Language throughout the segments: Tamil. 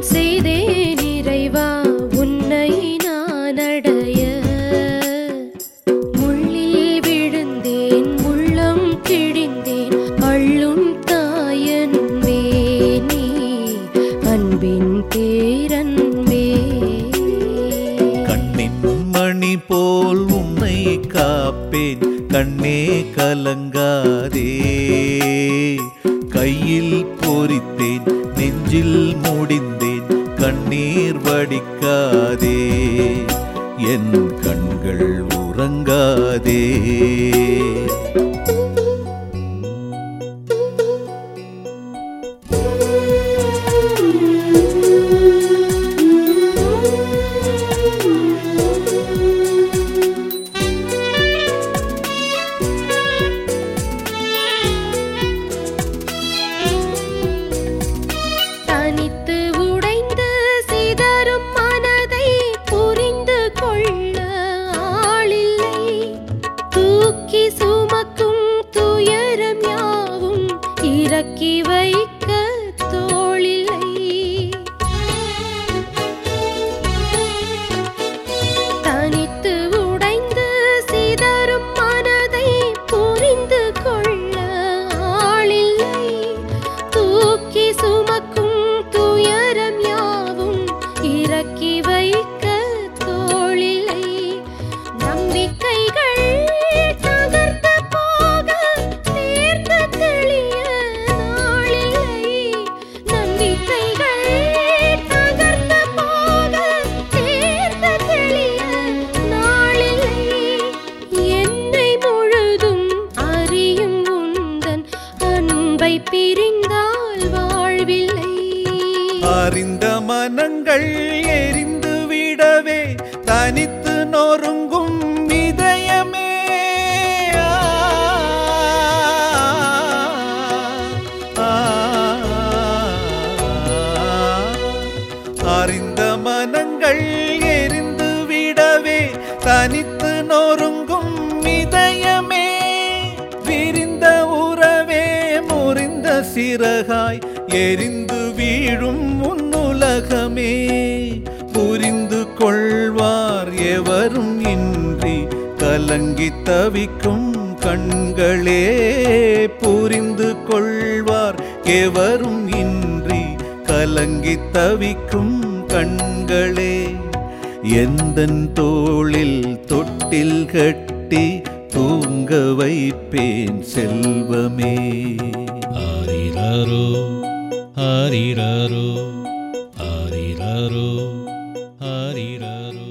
செய்தேன் இறைவா உன்னை நான் அடைய முள்ளில் விழுந்தேன் உள்ளம் கிழிந்தேன் அள்ளும் தாயன் மேனி அன்பின் பேரன்பே கண்ணின் மணி போல் உன்னை காப்பேன் கண்ணே கலங்காதே கையில் பொறித்தேன் நெஞ்சில் முடிந்தேன் கண்ணீர் வடிக்காதே என் கண்கள் உறங்காதே தனித்து உடைந்து சிதறும் மனதை புரிந்து கொள்ள ஆளில்லை தூக்கி சுமக்கும் துயரம் யாவும் இறக்கி வைக்க தோளில்லை தனித்து உடைந்து சிதறும் மனதை புரிந்து கொள்ள ஆளில்லை தூக்கி சுமக்கும் துயரம் யாவும் இறக்கி வைக்க தோளில்லை நம்பிக்கைகள் தகர்ந்து போக தேர்ந்து தெளிய நாளில்லை நம்பிக்கைகள் தகர்ந்து போக தேர்ந்து தெளிய நாளில்லை என்னை முழுதும் அறியும் உந்தன் அன்பை பிரிந்தால் வாழ்வில்லை அறிந்த மனங்கள் எரிந்து விடவே தனித்து நொறுங்கும் இதயமே ஆ, அறிந்த மனங்கள் எரிந்து விடவே தனித்து நொறுங்கும் இதயமே விரிந்த உறவே முறிந்த சிறகாய் எரிந்து வீழும் உன்னுலகமே புரிந்து கொள்வார் எவரும் இன்றி கலங்கி தவிக்கும் கண்களே புரிந்து கொள்வார் எவரும் இன்றி கலங்கி தவிக்கும் கண்களே எந்தன் தோளில் தொட்டில் கட்டி தூங்க வைப்பேன் செல்வமே ஆரிரரோ ஆரிரரோ ஆரிரரோ ஆரிரரோ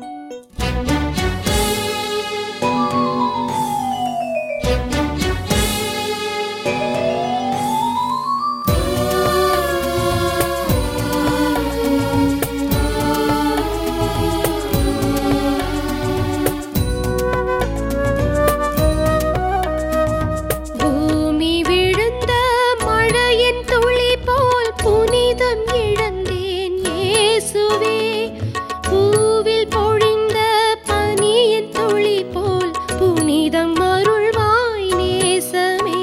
பூமி விழுந்த மழையின் துளி போல் புனிதம் இழந்தேன் இயேசுவே பூவில் பொழிந்த பனியின் துளி போல் புனிதம் அருள்வாய் நேசமே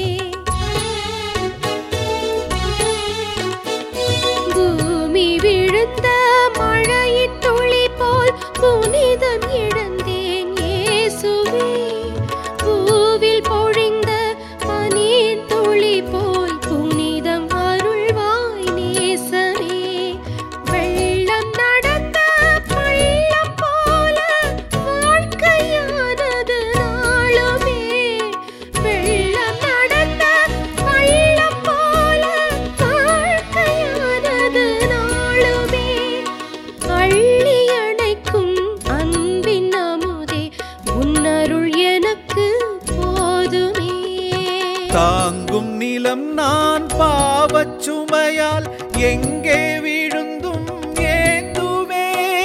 பூமி விழுந்த மழையின் துளி போல் புனிதம் இழந்தேன் இயேசுவே பூவில் பொழிந்த பனியின் துளி போல் புனிதம் அருள்வாய் நேசமே வெள்ளம் நடந்த பள்ளம் போல வாழ்க்கையானது நாளுமே வெள்ளம் நடந்த பள்ளம் போல வாழ்க்கையானது நாளுமே அள்ளி அணைக்கும் அன்பின் அமுதே உன்னருள் எனக்கு போதுமே தாங்கும் நிலம் நான் பாவச் சுமையால் எங்கே விழுந்தும் ஏந்துவே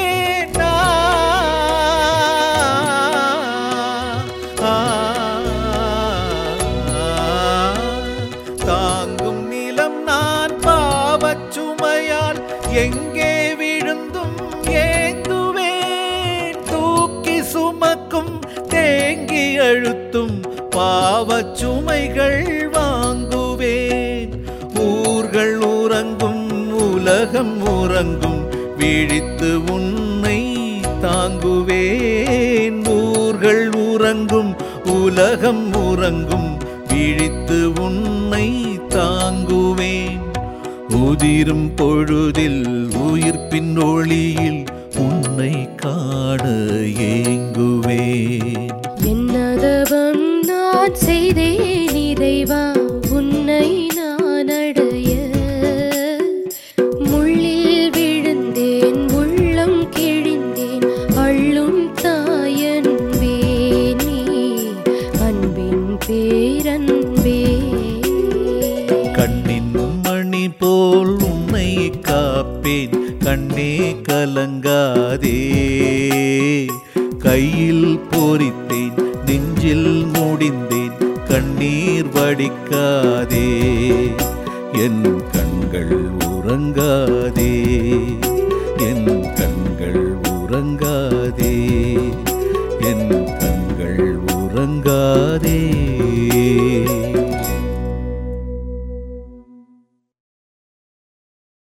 தாங்கும் நிலம் நான் பாவச் சுமையால் எங்கே விழுந்தும் ஏந்துவேன் தூக்கி சுமக்கும் தேங்கி அழுத்தும் பாவச் சுமைகள் வாங்குவேன் ஊர்கள் உறங்கும் உலகம் உறங்கும் விழித்து உன்னை தாங்குவேன் ஊர்கள் உறங்கும் உலகம் உறங்கும் விழித்து உன்னை தாங்குவேன் உதிரும் பொழுதில் உயிர்ப்பின் ஒளியில் உன்னை காண ஏங்குவேன் என்னதவம் நான் செய்தேன் இறைவா உன்னை நான் அடைய முள்ளில் விழுந்தேன் உள்ளம் கிழிந்தேன் அள்ளும் தாயன்பே நீ அன்பின் பேரன்பே கண்ணின் மணி போல் உன்னை காப்பேன் கண்ணே கலங்காதே கையில் பொறித்தேன் நெஞ்சில் முடிந்தேன் கண்ணீர் வடிக்காதே என் கண்கள் உறங்காதே என் கண்கள் உறங்காதே என் கண்கள் உறங்காதே